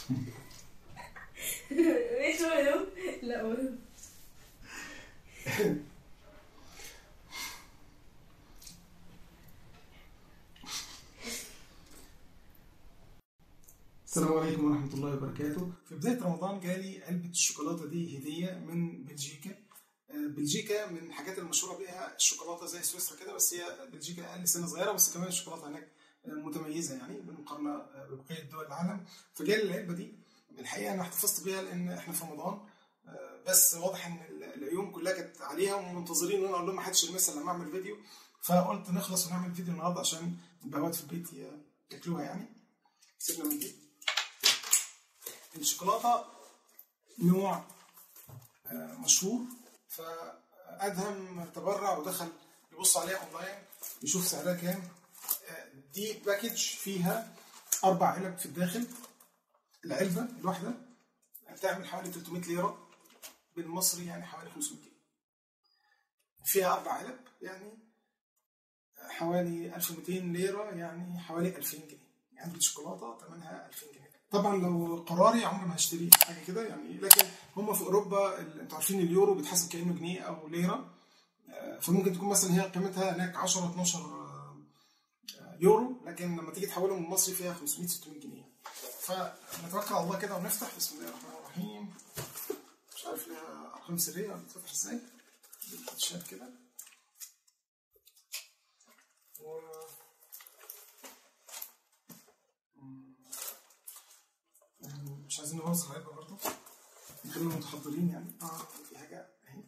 ايش مهم؟ لا مهم السلام عليكم ورحمة الله وبركاته في بداية رمضان جالي علبة الشوكولاتة دي هدية من بلجيكا آه، بلجيكا من الحاجات المشهورة بيها الشوكولاتة زي سويسرا كده بس هي بلجيكا أقل سنة صغيرة بس كمان الشوكولاتة هناك آه، متميزة يعني بالمقارنة آه، ببقية دول العالم فجالي العلبة دي الحقيقة أنا احتفظت بيها لأن إحنا في رمضان آه، بس واضح إن ال- العيون كلها كانت عليها ومنتظرين إن أنا أقول لهم ما حدش يلمسها لما أعمل فيديو فقلت نخلص ونعمل فيديو النهاردة عشان البهوات في البيت ي- ياكلوها يعني سيبنا من دي الشوكولاته نوع آه، مشهور فادهم تبرع ودخل يبص عليها اونلاين يشوف سعرها كام آه، دي باكج فيها اربع علب في الداخل العلبه الواحده هتعمل حوالي 300 ليره بالمصري يعني حوالي 500 جنيه فيها اربع علب يعني حوالي 1200 ليره يعني حوالي 2000 جنيه علبه شوكولاته ثمنها 2000 جنيه طبعا لو قراري عمري ما هشتري حاجه كده يعني لكن هم في اوروبا ال- انتوا عارفين اليورو بيتحسب كانه جنيه او ليره آه، فممكن تكون مثلا هي قيمتها هناك 10 12 آه، يورو لكن لما تيجي تحولهم من المصري فيها 500 600 جنيه فنتوكل على الله كده ونفتح بسم الله الرحمن الرحيم مش عارف ليها ارقام سريه ولا بتفتح ازاي بتتشال كده و... يعني مش عايزين نبوظ العلبة برضه خلينا متحضرين يعني اه في حاجة اهي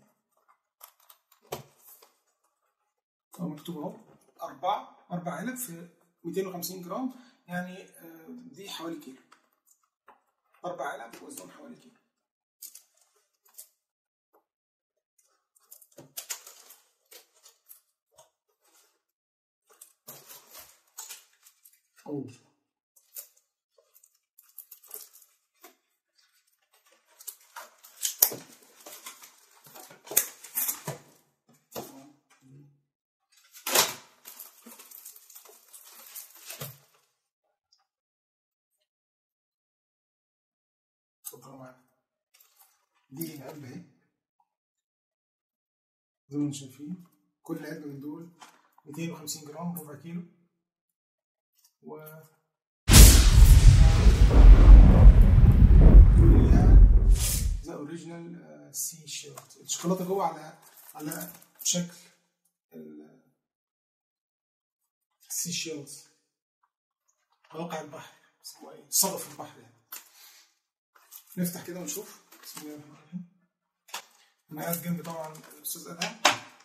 اه مكتوب اهو أربع أربع علب في 250 جرام يعني آه، دي حوالي كيلو أربع علب وزنهم حوالي كيلو أوه اتفضلوا معانا دي علبة اهي زي ما انتم شايفين كل علبة من دول 250 جرام ربع كيلو و ذا اوريجينال سي شيرت الشوكولاتة جوه على على شكل السي شيلز مواقع البحر اسمه ايه؟ صدف البحر يعني نفتح كده ونشوف بسم الله الرحمن الرحيم انا قاعد جنبي طبعا الاستاذ ادهم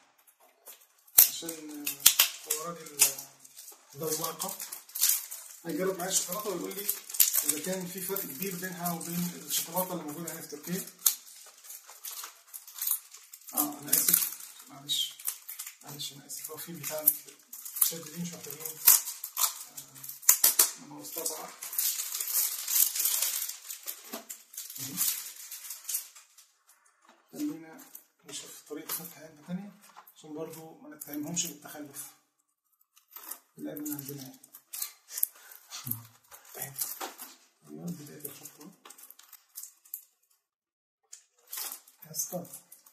عشان آه، هو راجل آه، ذواقه هيجرب معايا الشوكولاته ويقول لي اذا كان في فرق كبير بينها وبين الشوكولاته اللي موجوده هنا في تركيا اه انا اسف معلش معلش انا اسف هو في بتاع الشد دي مش محتاجين آه، انا بوظتها طبعا خلينا نشوف طريقة فتح علبة تانية عشان برضو ما نتهمهمش بالتخلف العلبة اللي عندنا يعني. أهي. أيوة بداية الخطوة ستارت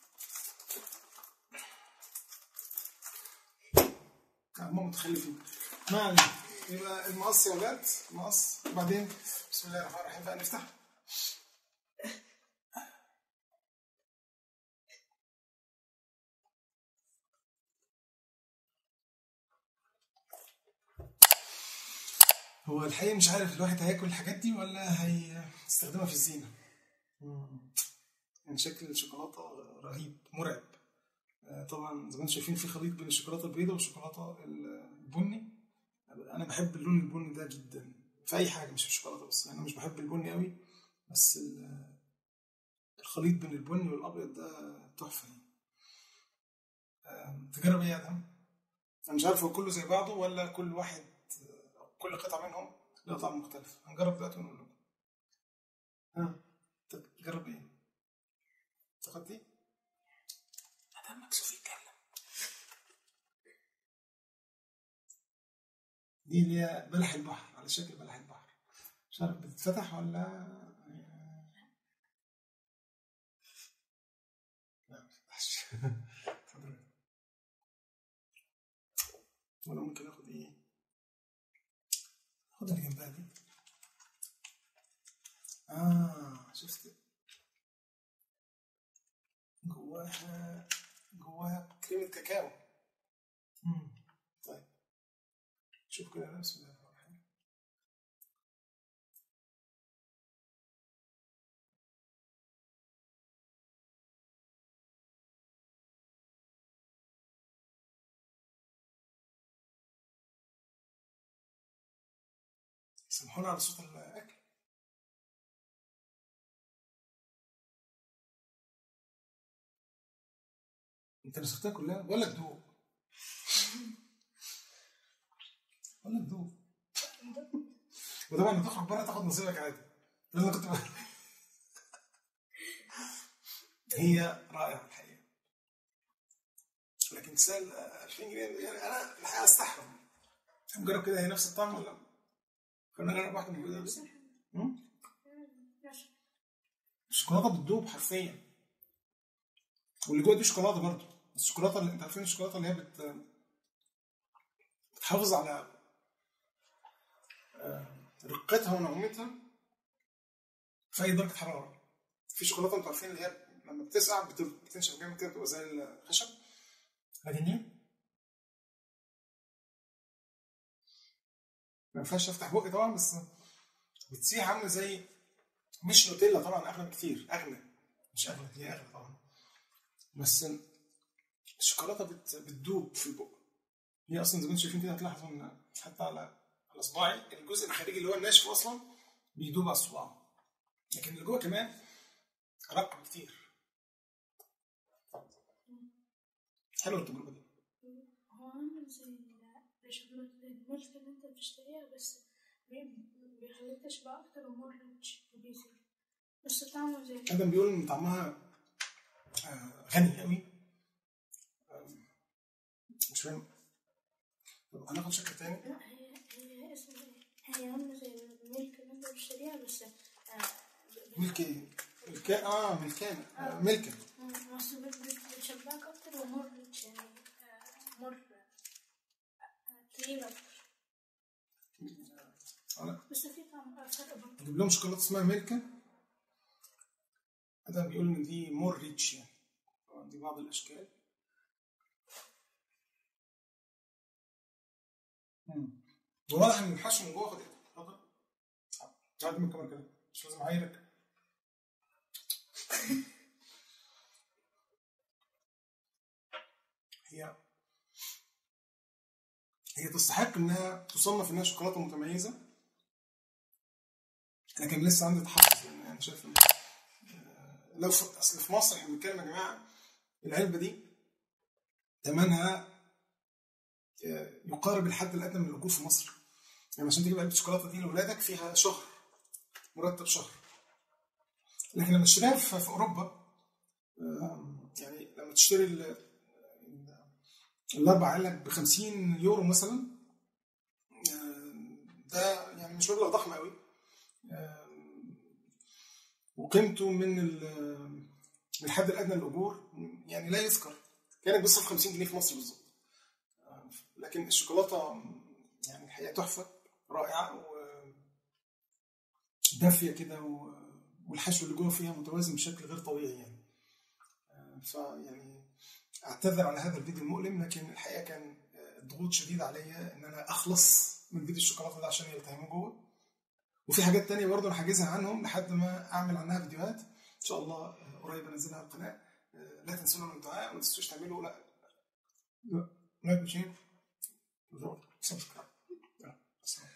هم متخلفين ما علينا يبقى المقص يا ولاد المقص وبعدين بسم الله الرحمن الرحيم بقى نفتح هو الحقيقة مش عارف الواحد هياكل الحاجات دي ولا هيستخدمها في الزينة مم. يعني شكل الشوكولاتة رهيب مرعب آه، طبعا زي ما انتم شايفين في خليط بين الشوكولاتة البيضاء والشوكولاتة البني انا بحب اللون البني ده جدا في اي حاجة مش في الشوكولاتة بس يعني انا مش بحب البني قوي بس ال- الخليط بين البني والابيض ده تحفة يعني آم، تجرب ايه يا ادهم؟ انا مش عارف هو كله زي بعضه ولا كل واحد كل قطعة منهم لها طعم مختلف هنجرب دلوقتي ونقول لكم ها طب جرب ايه؟ تاخد دي؟ ادم مكسوف يتكلم دي اللي هي بلح البحر على شكل بلح البحر مش عارف بتتفتح ولا لا ما بتفتحش اتفضل وانا ممكن اخد ايه خد اللي جنبها دي اه شفت جواها جواها كريمة كاكاو مم. طيب شوف كده بسم الله الرحمن الرحيم سامحونا على صوت الأكل انت نسختها كلها ولا تدوق ولا تدوق وطبعا لما تخرج بره تاخد نصيبك عادي ده اللي انا كنت بقول. هي رائعه الحقيقه لكن تسال 2000 جنيه يعني انا الحقيقه استحرم نجرب كده هي نفس الطعم ولا كنا نجرب واحده موجوده بس مم؟ الشوكولاته بتدوب حرفيا واللي جوه دي شوكولاته برضه الشوكولاته اللي انت عارفين الشوكولاته اللي هي بت بتحافظ على آه، رقتها ونعومتها في اي درجه حراره في شوكولاته انتوا عارفين اللي هي لما بتسقع بت- بتنشف جامد كده بتبقى زي الخشب لكن دي ما ينفعش افتح بقي طبعا بس بتسيح عامله زي مش نوتيلا طبعا اغلى بكتير اغلى مش اغلى هي اغلى طبعا بس الشوكولاته بت... بتدوب في البق هي اصلا زي ما انتم شايفين كده هتلاحظوا ان حتى على على صباعي الجزء الخارجي اللي هو الناشف اصلا بيدوب على الصباع لكن اللي جوه كمان رق بكتير حلوه التجربه دي هو عامل زي الشوكولاتة الملك اللي انت بتشتريها بس بي- بيخليك تشبع أكتر ومور ريتش وبيزي بس طعمه زي ادم بيقول ان طعمها آه، غني قوي آه، مش فاهم طب هناخد شكل تاني لا هي هي اسمها ايه؟ هي عاملة زي الملك اللي انت بتشتريها بس آه، ب- ملكي ملكان اه ملكان آه، ملكا ب- بس بت- بت- بتشبعك أكتر ومور ريتش يعني آه، مور آه، تقيل أكتر آه، لا. بس في طعم فرق برضه نجيب لهم شوكولاته اسمها ميلكا ادم بيقول ان دي مور ريتش يعني طبعاً دي بعض الاشكال مم. وواضح ان الحشو من جوه خد ايدك اتفضل تعال من كمان كده مش لازم اعايرك هي هي تستحق انها تصنف انها شوكولاته متميزه لكن لسه عندي تحفظ لان انا شايف ان آه، لو في اصل في مصر احنا بنتكلم يا جماعه العلبه دي ثمنها آه، يقارب الحد الادنى من الاجور في مصر يعني عشان تجيب علبه الشوكولاته دي لاولادك فيها شهر مرتب شهر لكن لما تشتريها في في اوروبا آم، يعني لما تشتري ال- ال- الاربع علب ب 50 يورو مثلا آم، ده يعني مش مبلغ ضخم قوي آم، وقيمته من ال- من الحد الادنى للاجور يعني لا يذكر كانت بتصرف 50 جنيه في مصر بالظبط آم، لكن الشوكولاته يعني الحقيقه تحفه رائعه و دافيه كده و- والحشو اللي جوه فيها متوازن بشكل غير طبيعي يعني آه، فيعني اعتذر على هذا الفيديو المؤلم لكن الحقيقه كان آه، الضغوط شديده عليا ان انا اخلص من فيديو الشوكولاته ده عشان يلتهموا جوه وفي حاجات تانية برضه انا حاجزها عنهم لحد ما اعمل عنها فيديوهات ان شاء الله آه، قريب انزلها على القناه آه، لا تنسونا من الدعاء وما تنسوش تعملوا لا لا لايك وشير سبسكرايب يلا، السلام.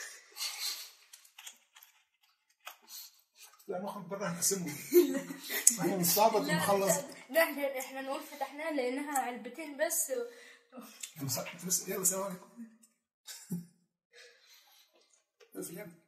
لا نخرج بره هنقسمهم احنا مش صعبة نخلص لا احنا احنا نقول فتحناها لانها علبتين بس يلا سلام عليكم يلا سلام عليكم